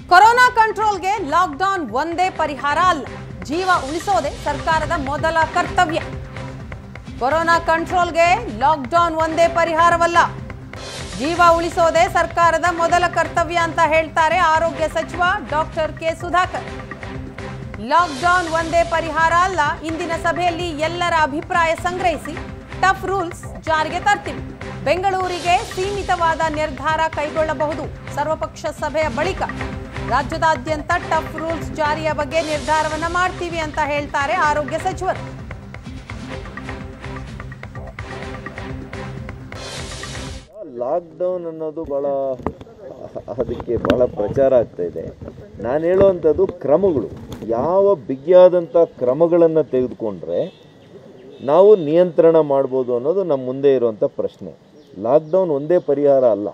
corona ಕಂಟ್ರೋಲ್ಗೆ lockdown ಒಂದೇ ಪರಿಹಾರ ಅಲ್ಲ ಜೀವ ಉಳಿಸೋದೇ ಸರ್ಕಾರದ ಮೊದಲ ಕರ್ತವ್ಯ ಕೊರೋನಾ ಕಂಟ್ರೋಲ್ಗೆ ಲಾಕ್ಡೌನ್ ಒಂದೇ ಪರಿಹಾರವಲ್ಲ ಜೀವ ಉಳಿಸೋದೇ ಸರ್ಕಾರದ ಮೊದಲ ಕರ್ತವ್ಯ ಅಂತ ಹೇಳ್ತಾರೆ ಆರೋಗ್ಯ ಸಚಿವ ಡಾಕ್ಟರ್ ಕೆ ಸುಧಾಕರ್ ಲಾಕ್ಡೌನ್ ಒಂದೇ ಪರಿಹಾರ ಅಲ್ಲ ಇಂದಿನ ಸಭೆಯಲ್ಲಿ ಎಲ್ಲರ ಅಭಿಪ್ರಾಯ ಸಂಗ್ರಹಿಸಿ ಟಫ್ ರೂಲ್ಸ್ ಜಾರಿಗೆ ತರ್ತೀವಿ ಬೆಂಗಳೂರಿಗೆ ಸೀಮಿತವಾದ ನಿರ್ಧಾರ ಕೈಗೊಳ್ಳಬಹುದು ಸರ್ವಪಕ್ಷ ಸಭೆಯ ಬಳಿಕ ರಾಜ್ಯದಾದ್ಯಂತ ಟಫ್ ರೂಲ್ಸ್ ಜಾರಿಯ ಬಗ್ಗೆ ನಿರ್ಧಾರವನ್ನ ಮಾಡ್ತೀವಿ ಅಂತ ಹೇಳ್ತಾರೆ ಆರೋಗ್ಯ ಸಚಿವರು ಲಾಕ್ಡೌನ್ ಅನ್ನೋದು ಭಾಳ ಅದಕ್ಕೆ ಭಾಳ ಪ್ರಚಾರ ಆಗ್ತಾ ಇದೆ ನಾನು ಹೇಳುವಂಥದ್ದು ಕ್ರಮಗಳು ಯಾವ ಬಿಗಿಯಾದಂಥ ಕ್ರಮಗಳನ್ನು ತೆಗೆದುಕೊಂಡ್ರೆ ನಾವು ನಿಯಂತ್ರಣ ಮಾಡ್ಬೋದು ಅನ್ನೋದು ನಮ್ಮ ಮುಂದೆ ಇರುವಂಥ ಪ್ರಶ್ನೆ ಲಾಕ್ಡೌನ್ ಒಂದೇ ಪರಿಹಾರ ಅಲ್ಲ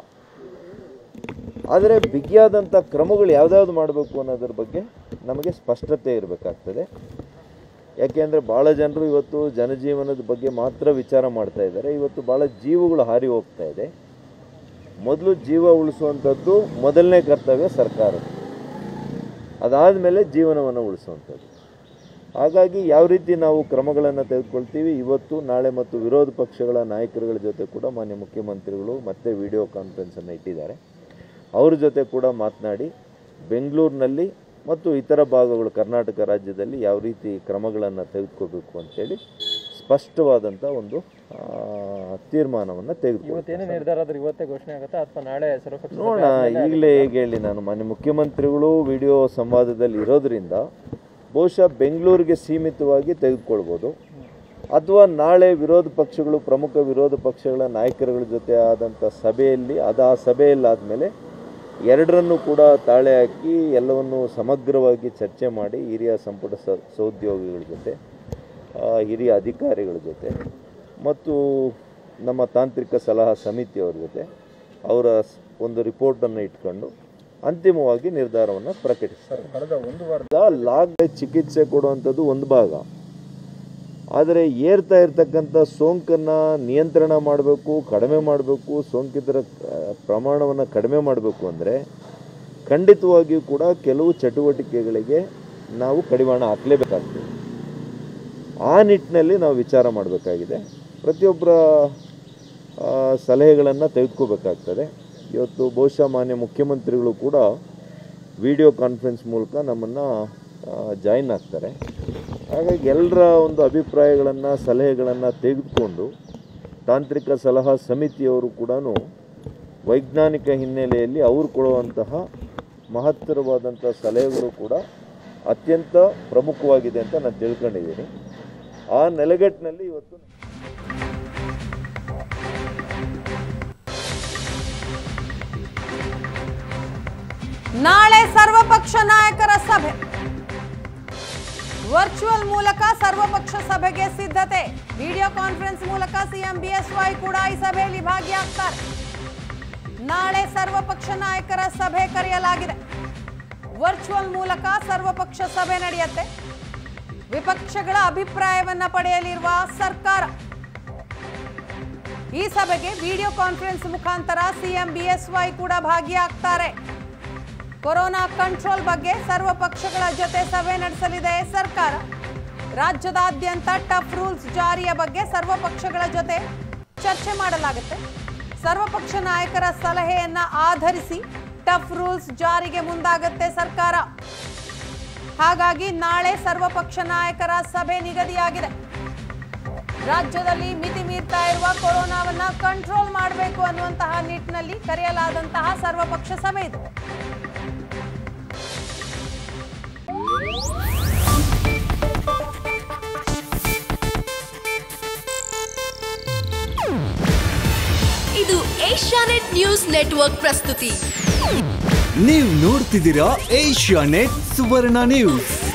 ಆದರೆ ಬಿಗಿಯಾದಂಥ ಕ್ರಮಗಳು ಯಾವ್ದಾವ್ದು ಮಾಡಬೇಕು ಅನ್ನೋದ್ರ ಬಗ್ಗೆ ನಮಗೆ ಸ್ಪಷ್ಟತೆ ಇರಬೇಕಾಗ್ತದೆ ಯಾಕೆಂದರೆ ಭಾಳ ಜನರು ಇವತ್ತು ಜನಜೀವನದ ಬಗ್ಗೆ ಮಾತ್ರ ವಿಚಾರ ಮಾಡ್ತಾ ಇದ್ದಾರೆ ಇವತ್ತು ಭಾಳ ಜೀವಗಳು ಹಾರಿ ಹೋಗ್ತಾ ಇದೆ ಮೊದಲು ಜೀವ ಉಳಿಸುವಂಥದ್ದು ಮೊದಲನೇ ಕರ್ತವ್ಯ ಸರ್ಕಾರದ ಅದಾದಮೇಲೆ ಜೀವನವನ್ನು ಉಳಿಸುವಂಥದ್ದು ಹಾಗಾಗಿ ಯಾವ ರೀತಿ ನಾವು ಕ್ರಮಗಳನ್ನು ತೆಗೆದುಕೊಳ್ತೀವಿ ಇವತ್ತು ನಾಳೆ ಮತ್ತು ವಿರೋಧ ಪಕ್ಷಗಳ ನಾಯಕರುಗಳ ಜೊತೆ ಕೂಡ ಮಾನ್ಯ ಮುಖ್ಯಮಂತ್ರಿಗಳು ಮತ್ತೆ ವಿಡಿಯೋ ಕಾನ್ಫರೆನ್ಸನ್ನು ಇಟ್ಟಿದ್ದಾರೆ ಅವ್ರ ಜೊತೆ ಕೂಡ ಮಾತನಾಡಿ ಬೆಂಗಳೂರಿನಲ್ಲಿ ಮತ್ತು ಇತರ ಭಾಗಗಳು ಕರ್ನಾಟಕ ರಾಜ್ಯದಲ್ಲಿ ಯಾವ ರೀತಿ ಕ್ರಮಗಳನ್ನು ತೆಗೆದುಕೋಬೇಕು ಅಂತೇಳಿ ಸ್ಪಷ್ಟವಾದಂಥ ಒಂದು ಆ, ತೀರ್ಮಾನವನ್ನು ತೆಗೆದುಕೊಳ್ತೀವಿ ಇವತ್ತೇನೇ ನಿರ್ಧಾರ ಆದ್ರೆ ಇವತ್ತೇ ಘೋಷಣೆ ಆಗುತ್ತಾ ಅಥವಾ ನಾಳೆ ಸರ್ವಪಕ್ಷ ಸಭೆ ನೋಡೋಣ ಈಗಲೇ ಹೇಗೆ ಹೇಳಿ ನಾನು ಮಾನ್ಯ ಮುಖ್ಯಮಂತ್ರಿಗಳು ವಿಡಿಯೋ ಸಂವಾದದಲ್ಲಿ ಇರೋದ್ರಿಂದ ಬಹುಶಃ ಬೆಂಗಳೂರಿಗೆ ಸೀಮಿತವಾಗಿ ತೆಗೆದುಕೊಳ್ಬೋದು ಅಥವಾ ನಾಳೆ ವಿರೋಧ ಪಕ್ಷಗಳು ಪ್ರಮುಖ ವಿರೋಧ ಪಕ್ಷಗಳ ನಾಯಕರುಗಳ ಜೊತೆ ಆದಂಥ ಸಭೆಯಲ್ಲಿ ಅದು ಆ ಸಭೆಯಲ್ಲಿ ಆದಮೇಲೆ ಎರಡರನ್ನು ಕೂಡ ತಾಳೆ ಹಾಕಿ ಎಲ್ಲವನ್ನು ಸಮಗ್ರವಾಗಿ ಚರ್ಚೆ ಮಾಡಿ ಹಿರಿಯ ಸಂಪುಟ ಸ ಸಹೋದ್ಯೋಗಿಗಳ ಜೊತೆ ಆ, ಹಿರಿಯ ಅಧಿಕಾರಿಗಳ ಜೊತೆ ಮತ್ತು ನಮ್ಮ ತಾಂತ್ರಿಕ ಸಲಹಾ ಸಮಿತಿಯವರ ಜೊತೆ ಅವರ ಸ್- ಒಂದು ರಿಪೋರ್ಟನ್ನು ಇಟ್ಕೊಂಡು ಅಂತಿಮವಾಗಿ ನಿರ್ಧಾರವನ್ನು ಪ್ರಕಟಿಸ್ತಾರೆ ಕಳೆದ ಒಂದು ವಾರ ಲಾಕ್ ಚಿಕಿತ್ಸೆ ಕೊಡುವಂಥದ್ದು ಒಂದು ಭಾಗ ಆದರೆ ಏರ್ತಾ ಇರ್ತಕ್ಕಂಥ ಸೋಂಕನ್ನು ನಿಯಂತ್ರಣ ಮಾಡಬೇಕು ಕಡಿಮೆ ಮಾಡಬೇಕು ಸೋಂಕಿತರ ಆ, ಪ್ರಮಾಣವನ್ನು ಕಡಿಮೆ ಮಾಡಬೇಕು ಅಂದರೆ ಖಂಡಿತವಾಗಿಯೂ ಕೂಡ ಕೆಲವು ಚಟುವಟಿಕೆಗಳಿಗೆ ನಾವು ಕಡಿವಾಣ ಹಾಕಲೇಬೇಕಾಗ್ತದೆ ಆ ನಿಟ್ಟಿನಲ್ಲಿ ನಾವು ವಿಚಾರ ಮಾಡಬೇಕಾಗಿದೆ ಪ್ರತಿಯೊಬ್ಬರ ಸಲಹೆಗಳನ್ನು ತೆಗೆದುಕೋಬೇಕಾಗ್ತದೆ ಇವತ್ತು ಬಹುಶಃ ಮಾನ್ಯ ಮುಖ್ಯಮಂತ್ರಿಗಳು ಕೂಡ ವಿಡಿಯೋ ಕಾನ್ಫರೆನ್ಸ್ ಮೂಲಕ ನಮ್ಮನ್ನು ಜಾಯಿನ್ ಆಗ್ತಾರೆ ಹಾಗಾಗಿ ಎಲ್ಲರ ಒಂದು ಅಭಿಪ್ರಾಯಗಳನ್ನು ಸಲಹೆಗಳನ್ನು ತೆಗೆದುಕೊಂಡು ತಾಂತ್ರಿಕ ಸಲಹಾ ಸಮಿತಿಯವರು ಕೂಡ ವೈಜ್ಞಾನಿಕ ಹಿನ್ನೆಲೆಯಲ್ಲಿ ಅವರು ಕೊಡುವಂತಹ ಮಹತ್ತರವಾದಂಥ ಸಲಹೆಗಳು ಕೂಡ ಅತ್ಯಂತ ಪ್ರಮುಖವಾಗಿದೆ ಅಂತ ನಾನು ತಿಳ್ಕೊಂಡಿದ್ದೀನಿ ಆ ನೆಲೆಗಟ್ಟಿನಲ್ಲಿ ಇವತ್ತು ನಾಳೆ ಸರ್ವಪಕ್ಷ ನಾಯಕರ ಸಭೆ ವರ್ಚುವಲ್ ಮೂಲಕ ಸರ್ವಪಕ್ಷ ಸಭೆಗೆ ಸಿದ್ಧತೆ ವಿಡಿಯೋ ಕಾನ್ಫರೆನ್ಸ್ ಮೂಲಕ ಸಿಎಂ ಬಿಎಸ್ವೈ ಕೂಡ ಈ ಸಭೆಯಲ್ಲಿ ಭಾಗಿಯಾಗ್ತಾರೆ ನಾಳೆ ಸರ್ವಪಕ್ಷ ನಾಯಕರ ಸಭೆ ಕರೆಯಲಾಗಿದೆ ವರ್ಚುವಲ್ ಮೂಲಕ ಸರ್ವಪಕ್ಷ ಸಭೆ ನಡೆಯುತ್ತೆ ವಿಪಕ್ಷಗಳ ಅಭಿಪ್ರಾಯವನ್ನ ಪಡೆಯಲಿರುವ ಸರ್ಕಾರ ಈ ಸಭೆಗೆ ವಿಡಿಯೋ ಕಾನ್ಫರೆನ್ಸ್ ಮುಖಾಂತರ ಸಿಎಂ ಬಿಎಸ್ವೈ ಕೂಡ ಭಾಗಿಯಾಗ್ತಾರೆ ಕೊರೋನಾ ಕಂಟ್ರೋಲ್ ಬಗ್ಗೆ ಸರ್ವ ಪಕ್ಷಗಳ ಜೊತೆ ಸಭೆ ನಡೆಸಲಿದೆ ಸರ್ಕಾರ ರಾಜ್ಯದಾದ್ಯಂತ ಟಫ್ ರೂಲ್ಸ್ ಜಾರಿಯ ಬಗ್ಗೆ ಸರ್ವ ಪಕ್ಷಗಳ ಜೊತೆ ಚರ್ಚೆ ಮಾಡಲಾಗುತ್ತೆ ಸರ್ವಪಕ್ಷ ನಾಯಕರ ಸಲಹೆಯನ್ನ ಆಧರಿಸಿ ಟಫ್ ರೂಲ್ಸ್ ಜಾರಿಗೆ ಮುಂದಾಗುತ್ತೆ ಸರ್ಕಾರ ಹಾಗಾಗಿ ನಾಳೆ ಸರ್ವಪಕ್ಷ ನಾಯಕರ ಸಭೆ ನಿಗದಿಯಾಗಿದೆ ರಾಜ್ಯದಲ್ಲಿ ಮಿತಿ ಮೀರ್ತಾ ಇರುವ ಕೊರೋನಾವನ್ನ ಕಂಟ್ರೋಲ್ ಮಾಡಬೇಕು ಅನ್ನುವಂತಹ ನಿಟ್ಟಿನಲ್ಲಿ ಕರೆಯಲಾದಂತಹ ಸರ್ವಪಕ್ಷ ಸಭೆ ಇದು ಇದು ಏಷ್ಯಾನೆಟ್ ನ್ಯೂಸ್ ನೆಟ್ವರ್ಕ್ ಪ್ರಸ್ತುತಿ ನೀವು ನೋಡ್ತಿದ್ದೀರಾ ಏಷ್ಯಾ ನೆಟ್ ಸುವರ್ಣ ನ್ಯೂಸ್